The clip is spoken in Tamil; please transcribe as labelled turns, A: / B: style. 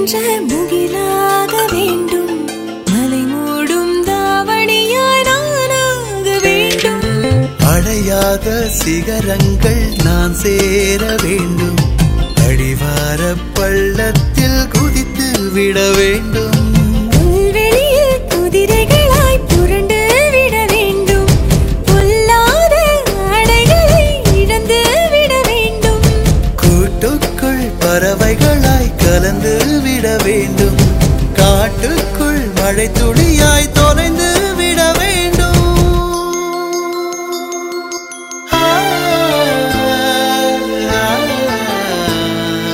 A: வென்ற முகிலாக வேண்டும் மலை மூடும் தாவணியாய் நானாக வேண்டும்
B: அடையாத சிகரங்கள் நான் சேர வேண்டும் அடிவார பள்ளத்தில் குதித்து விட வேண்டும்